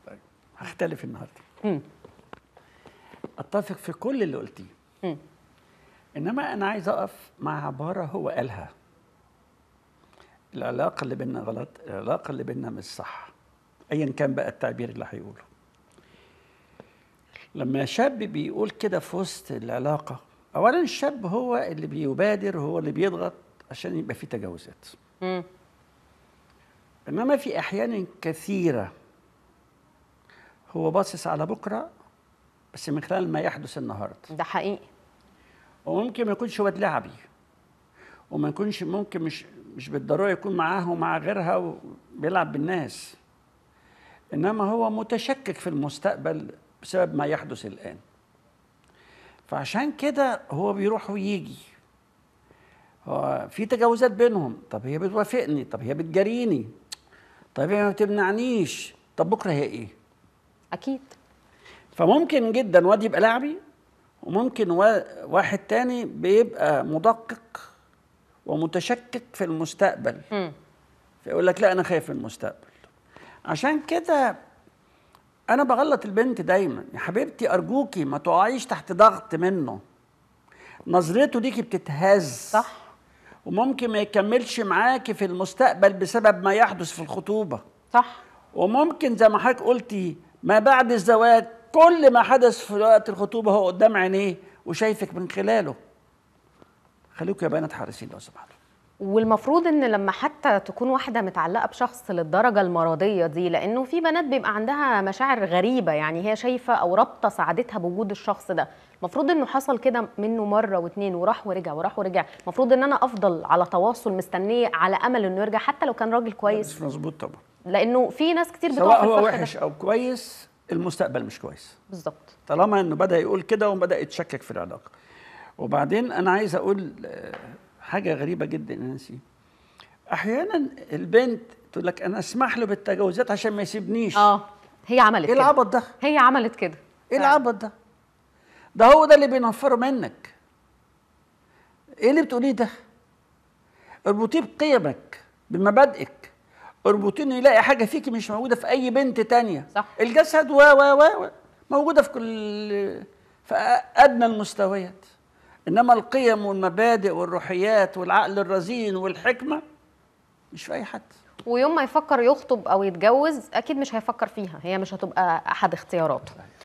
طيب هختلف النهارده مم. اتفق في كل اللي قلتيه مم. انما انا عايز اقف مع عباره هو قالها العلاقه اللي بيننا غلط العلاقه اللي بيننا مش صح ايا كان بقى التعبير اللي هيقوله لما شاب بيقول كده في وسط العلاقه اولا الشاب هو اللي بيبادر هو اللي بيضغط عشان يبقى في تجاوزات مم. انما في احيان كثيره هو باصص على بكره بس من خلال ما يحدث النهارده ده حقيقي وممكن ما يكونش واد لعبي وما يكونش ممكن مش مش بالضروره يكون معاه ومع غيرها وبيلعب بالناس انما هو متشكك في المستقبل بسبب ما يحدث الان فعشان كده هو بيروح ويجي هو في تجاوزات بينهم طب هي بتوافقني طب هي بتجاريني طب هي ما بتمنعنيش طب بكره هي ايه اكيد فممكن جدا واد يبقى لعبي وممكن وا- واحد تاني بيبقى مدقق ومتشكك في المستقبل مم. فيقول لك لا انا خايف من المستقبل عشان كده انا بغلط البنت دايما يا حبيبتي ارجوكي ما تقعيش تحت ضغط منه نظرته ليكي بتتهز صح وممكن ما يكملش معاكي في المستقبل بسبب ما يحدث في الخطوبه صح وممكن زي ما حضرتك قلتي ما بعد الزواج كل ما حدث في وقت الخطوبه هو قدام عينيه وشايفك من خلاله خليكم يا بنات حارسين لو سمحتوا والمفروض ان لما حتى تكون واحده متعلقه بشخص للدرجه المرضيه دي لانه في بنات بيبقى عندها مشاعر غريبه يعني هي شايفه او رابطه سعادتها بوجود الشخص ده المفروض انه حصل كده منه مره واتنين وراح ورجع وراح ورجع المفروض ان انا افضل على تواصل مستنيه على امل انه يرجع حتى لو كان راجل كويس مش مظبوط طبعا لانه في ناس كتير بتقع سواء في هو الفخ ده. وحش او كويس المستقبل مش كويس بالظبط طالما انه بدا يقول كده وبدا يتشكك في العلاقه وبعدين انا عايز اقول آه، حاجه غريبه جدا يا نانسي احيانا البنت تقول لك انا اسمح له بالتجاوزات عشان ما يسيبنيش اه هي عملت ايه كده العبط ده هي عملت كده ايه العبط ده ده هو ده اللي بينفره منك ايه اللي بتقوليه ده اربطيه بقيمك بمبادئك اربطيه انه يلاقي حاجه فيكي مش موجوده في اي بنت تانية صح. الجسد و و و و موجوده في كل في ادنى المستويات انما القيم والمبادئ والروحيات والعقل الرزين والحكمه مش في اي حد ويوم ما يفكر يخطب او يتجوز اكيد مش هيفكر فيها هي مش هتبقى احد اختياراته